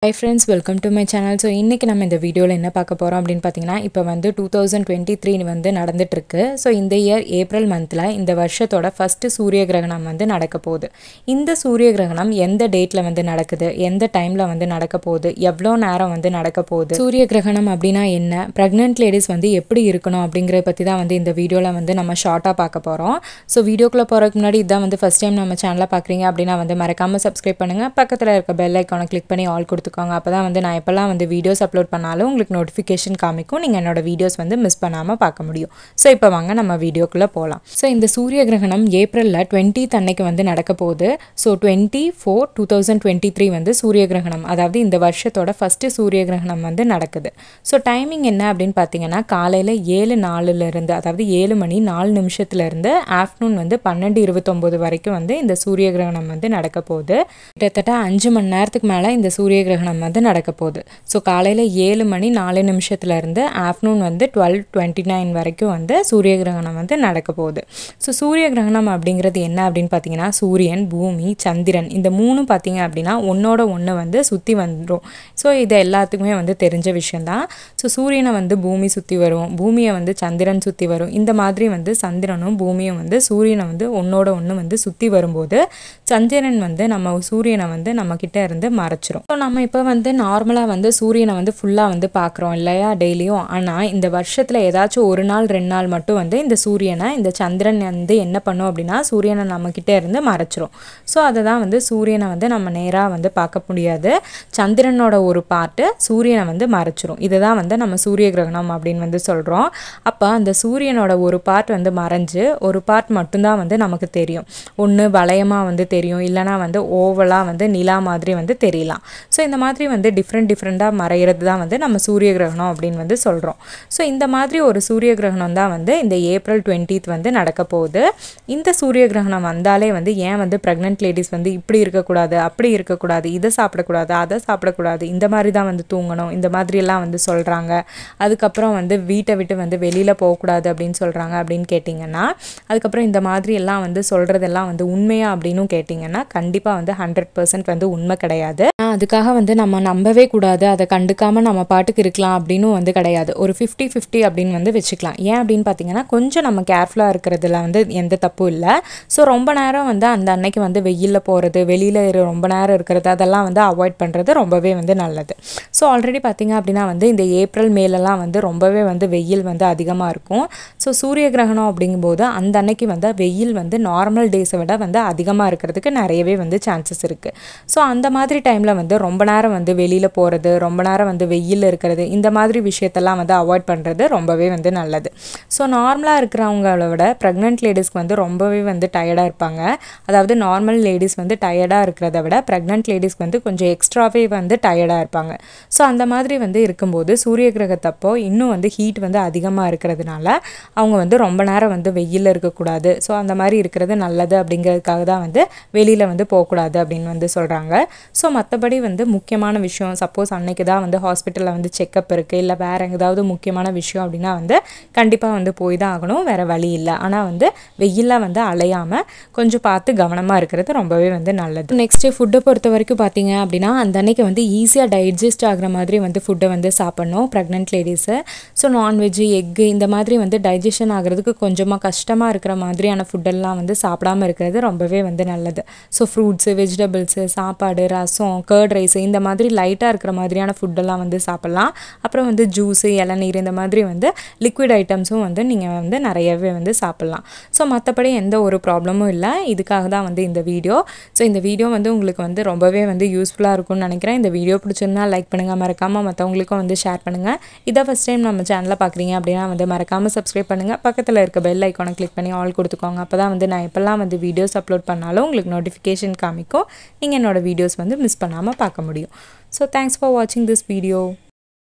high friends welcome to my channel so இன்றைக்கி நம்ம இந்த வீடியோவில் என்ன பார்க்க போகிறோம் அப்படின்னு பார்த்தீங்கன்னா இப்போ வந்து டூ தௌசண்ட் டுவெண்ட்டி த்ரீ வந்து நடந்துட்டுருக்கு ஸோ இந்த இயர் ஏப்ரல் மந்தில் இந்த வருஷத்தோட ஃபஸ்ட்டு சூரிய கிரகணம் வந்து நடக்க போகுது இந்த சூரிய கிரகணம் எந்த டேட்டில் வந்து நடக்குது எந்த டைமில் வந்து நடக்க போகுது எவ்வளோ நேரம் வந்து நடக்க போகுது சூரிய கிரகணம் அப்படின்னா என்ன ப்ரெக்னென்ட் லேடிஸ் வந்து எப்படி இருக்கணும் அப்படிங்கிறத பற்றி தான் வந்து இந்த வீடியோவில் வந்து நம்ம ஷார்ட்டாக பார்க்க போகிறோம் ஸோ வீடியோக்குள்ளே போகிறதுக்கு முன்னாடி இதான் வந்து ஃபஸ்ட் டைம் நம்ம சேனலை பார்க்குறீங்க அப்படின்னா வந்து மறக்காமல் சப்ஸ்கிரைப் பண்ணுங்கள் பக்கத்தில் இருக்க பெல் ஐக்கானை கிளிக் பண்ணி ஆல் கொடுத்துக்கோங்க அப்போ தான் வந்து நான் எப்போல்லாம் வந்து வீடியோஸ் அப்லோட் பண்ணாலும் உங்களுக்கு நோட்டிஃபிகேஷன் காமிக்கும் நீங்கள் என்னோட வீடியோஸ் வந்து மிஸ் பண்ணாமல் பார்க்க முடியும் ஸோ இப்போ வாங்க நம்ம வீடியோக்குள்ளே போகலாம் ஸோ இந்த சூரிய கிரகணம் ஏப்ரலில் டுவெண்ட்டீத் அன்னைக்கு வந்து நடக்க போகுது so twenty four two thousand twenty three வந்து சூரிய கிரகணம் அதாவது இந்த வருஷத்தோட ஃபஸ்ட்டு சூரிய கிரகணம் வந்து நடக்குது ஸோ டைமிங் என்ன அப்படின்னு பார்த்தீங்கன்னா காலையில் ஏழு நாலுலேருந்து அதாவது ஏழு மணி நாலு நிமிஷத்துலேருந்து ஆஃப்டர்நூன் வந்து பன்னெண்டு இருபத்தொம்போது வரைக்கும் வந்து இந்த சூரிய கிரகணம் வந்து நடக்க போகுது கிட்டத்தட்ட அஞ்சு மணி நேரத்துக்கு மேலே இந்த சூரிய கிரகணம் வந்து நடக்க போகுது ஸோ காலையில் ஏழு மணி நாலு நிமிஷத்துலேருந்து ஆஃப்டர்நூன் வந்து டுவெல் டுவெண்ட்டி நைன் வரைக்கும் வந்து சூரிய கிரகணம் வந்து நடக்க போகுது ஸோ சூரிய கிரகணம் அப்படிங்கிறது என்ன அப்படின்னு பார்த்தீங்கன்னா சூரியன் பூமி சந்திரன் இந்த மூணும் பார்த்தீங்க அப்படின்னா ஒன்றோட ஒன்று வந்து சுற்றி வந்துடும் ஸோ இது எல்லாத்துக்குமே வந்து தெரிஞ்ச விஷயந்தான் ஸோ சூரியனை வந்து பூமி சுற்றி வரும் பூமியை வந்து சந்திரன் சுற்றி வரும் இந்த மாதிரி வந்து சந்திரனும் பூமியும் வந்து சூரியனை வந்து ஒன்றோட ஒன்று வந்து சுற்றி வரும்போது சந்திரன் வந்து நம்ம சூரியனை வந்து நம்ம கிட்ட இருந்து மறைச்சிரும் ஸோ நம்ம இப்போ வந்து நார்மலாக வந்து சூரியனை வந்து ஃபுல்லாக வந்து பார்க்குறோம் இல்லையா டெய்லியும் ஆனால் இந்த வருஷத்தில் ஏதாச்சும் ஒரு நாள் ரெண்டு நாள் மட்டும் வந்து இந்த சூரியனை இந்த சந்திரன் வந்து என்ன பண்ணும் அப்படின்னா சூரியனை நம்ம கிட்ட இருந்து மறைச்சிரும் ஸோ அதை தான் வந்து சூரியனை வந்து நம்ம நேராக வந்து பார்க்க முடியாது சந்திரனோட ஒரு பார்ட்டு சூரியனை வந்து மறைச்சிரும் இதை தான் வந்து நம்ம சூரிய கிரகணம் அப்படின்னு வந்து சொல்கிறோம் அப்போ அந்த சூரியனோட ஒரு பார்ட் வந்து மறைஞ்சு ஒரு பார்ட் மட்டும்தான் வந்து நமக்கு தெரியும் ஒன்று வளையமாக வந்து தெரியும் இல்லைனா வந்து ஓவலாக வந்து நிலா மாதிரி வந்து தெரியலாம் ஸோ இந்த மாதிரி வந்து டிஃப்ரெண்ட் டிஃப்ரெண்ட்டாக மறைகிறது தான் வந்து நம்ம சூரிய கிரகணம் அப்படின்னு வந்து சொல்கிறோம் ஸோ இந்த மாதிரி ஒரு சூரிய கிரகணம் தான் வந்து இந்த ஏப்ரல் டுவெண்ட்டீத் வந்து நடக்க போகுது இந்த சூரிய கிரகணம் வந்தாலே வந்து ஏன் வந்து ப்ரெக்னென்ட் லேடிஸ் வந்து இப்படி இருக்கக்கூடாது அப்படி இருக்கக்கூடாது இதை சாப்பிடக்கூடாது அதை சாப்பிடக்கூடாது இந்த மாதிரி தான் வந்து தூங்கணும் இந்த மாதிரியெல்லாம் வந்து சொல்கிறாங்க அதுக்கப்புறம் வந்து வீட்டை விட்டு வந்து வெளியில் போகக்கூடாது அப்படின்னு சொல்கிறாங்க அப்படின்னு கேட்டிங்கன்னா அதுக்கப்புறம் இந்த மாதிரி எல்லாம் வந்து சொல்கிறதெல்லாம் வந்து உண்மையா அப்படின்னும் கேட்டிங்கன்னா கண்டிப்பாக வந்து ஹண்ட்ரட் பர்சன்ட் வந்து உண்மை கிடையாது அதுக்காக வந்து நம்ம நம்பவே கூடாது அதை கண்டுக்காமல் நம்ம பாட்டுக்கு இருக்கலாம் அப்படின்னு வந்து கிடையாது ஒரு ஃபிஃப்டி ஃபிஃப்டி அப்படின்னு வந்து வச்சுக்கலாம் ஏன் அப்படின்னு பார்த்தீங்கன்னா கொஞ்சம் நம்ம கேர்ஃபுல்லாக இருக்கிறதுல வந்து எந்த தப்பும் இல்லை ஸோ ரொம்ப நேரம் வந்து அந்த அன்னைக்கு வந்து வெயிலில் போகிறது வெளியில் ரொம்ப நேரம் இருக்கிறது அதெல்லாம் வந்து அவாய்ட் பண்ணுறது ரொம்பவே வந்து நல்லது ஸோ ஆல்ரெடி பார்த்தீங்க அப்படின்னா வந்து இந்த ஏப்ரல் மேலெல்லாம் வந்து ரொம்பவே வந்து வெயில் வந்து அதிகமாக இருக்கும் ஸோ சூரிய கிரகணம் அப்படிங்கும்போது அந்த அன்னைக்கு வந்து வெயில் வந்து நார்மல் டேஸை விட வந்து அதிகமாக இருக்கிறதுக்கு நிறையவே வந்து சான்சஸ் இருக்குது ஸோ அந்த மாதிரி டைமில் வந்து ரொம்ப நேரம் வந்து வெளியில் போகிறது ரொம்ப நேரம் வந்து வெயில் இருக்கிறது இந்த மாதிரி விஷயத்தெல்லாம் வந்து அவாய்ட் பண்ணுறது ரொம்பவே வந்து நல்லது ஸோ நார்மலாக இருக்கிறவங்கள விட ப்ரெக்னென்ட் லேடிஸ்க்கு வந்து ரொம்பவே வந்து டயர்டாக இருப்பாங்க அதாவது நார்மல் லேடிஸ் வந்து டயர்டாக இருக்கிறத விட ப்ரெக்னென்ட் லேடிஸ்க்கு வந்து கொஞ்சம் எக்ஸ்ட்ராவே வந்து டயர்டாக இருப்பாங்க ஸோ அந்த மாதிரி வந்து இருக்கும்போது சூரிய கிரகத்தப்போ இன்னும் வந்து ஹீட் வந்து அதிகமாக இருக்கிறதுனால அவங்க வந்து ரொம்ப நேரம் வந்து வெயிலில் இருக்கக்கூடாது ஸோ அந்த மாதிரி இருக்கிறது நல்லது அப்படிங்கிறதுக்காக தான் வந்து வெளியில் வந்து போகக்கூடாது அப்படின்னு வந்து சொல்கிறாங்க ஸோ மற்றபடி வந்து முக்கியமான விஷயம் சப்போஸ் அன்னைக்கு தான் வந்து ஹாஸ்பிட்டலில் வந்து செக்கப் இருக்குது இல்லை வேறு ஏதாவது முக்கியமான விஷயம் அப்படின்னா வந்து கண்டிப்பாக வந்து போய் தான் ஆகணும் வேறு வழி இல்லை ஆனால் வந்து வெயிலில் வந்து அலையாமல் கொஞ்சம் பார்த்து கவனமாக இருக்கிறது ரொம்பவே வந்து நல்லது நெக்ஸ்ட்டு ஃபுட்டை பொறுத்த வரைக்கும் பார்த்தீங்க அப்படின்னா அந்த அன்னைக்கு வந்து ஈஸியாக டைஜஸ்ட் ஆகிற மாதிரி வந்து ஃபுட்டை வந்து சாப்பிட்ணும் ப்ரெக்னென்ட் லேடிஸு ஸோ நான்வெஜ்ஜு எக்கு இந்த மாதிரி வந்து டைஜஷன் ஆகிறதுக்கு கொஞ்சமாக கஷ்டமாக இருக்கிற மாதிரியான ஃபுட்டெல்லாம் வந்து சாப்பிடாம இருக்கிறது ரொம்பவே வந்து நல்லது ஸோ ஃப்ரூட்ஸு வெஜிடபிள்ஸு சாப்பாடு ரசம் கர்ட் ரைஸ் இந்த மாதிரி லைட்டாக இருக்கிற மாதிரியான ஃபுட்டெல்லாம் வந்து சாப்பிட்லாம் அப்புறம் வந்து ஜூஸு இளநீர் இந்த மாதிரி வந்து லிக்விட் ஐட்டம்ஸும் வந்து நீங்கள் வந்து நிறையவே வந்து சாப்பிட்லாம் ஸோ மற்றபடி எந்த ஒரு ப்ராப்ளமும் இல்லை இதுக்காக தான் வந்து இந்த வீடியோ ஸோ இந்த வீடியோ வந்து உங்களுக்கு வந்து ரொம்பவே வந்து யூஸ்ஃபுல்லாக இருக்கும்னு நினைக்கிறேன் இந்த வீடியோ பிடிச்சிருந்தா லைக் பண்ணுங்கள் மறக்காமல் மற்றவங்களுக்கும் வந்து ஷேர் பண்ணுங்கள் இதை ஃபஸ்ட் டைம் நம்ம சேனலில் பார்க்குறீங்க அப்படின்னா வந்து மறக்காமல் சப்ஸ்கிரைப் பண்ணுங்கள் பக்கத்தில் இருக்க பெல் ஐக்கானை கிளிக் பண்ணி ஆல் கொடுத்துக்கோங்க அப்போ தான் வந்து நான் எப்போல்லாம் வந்து வீடியோஸ் அப்லோட் பண்ணாலும் உங்களுக்கு நோட்டிஃபிகேஷன் காமிக்கும் நீங்கள் என்னோடய வீடியோஸ் வந்து மிஸ் பண்ணாமல் பார்க்க முடியும் ஸோ தேங்க்ஸ் ஃபார் வாட்சிங் திஸ் வீடியோ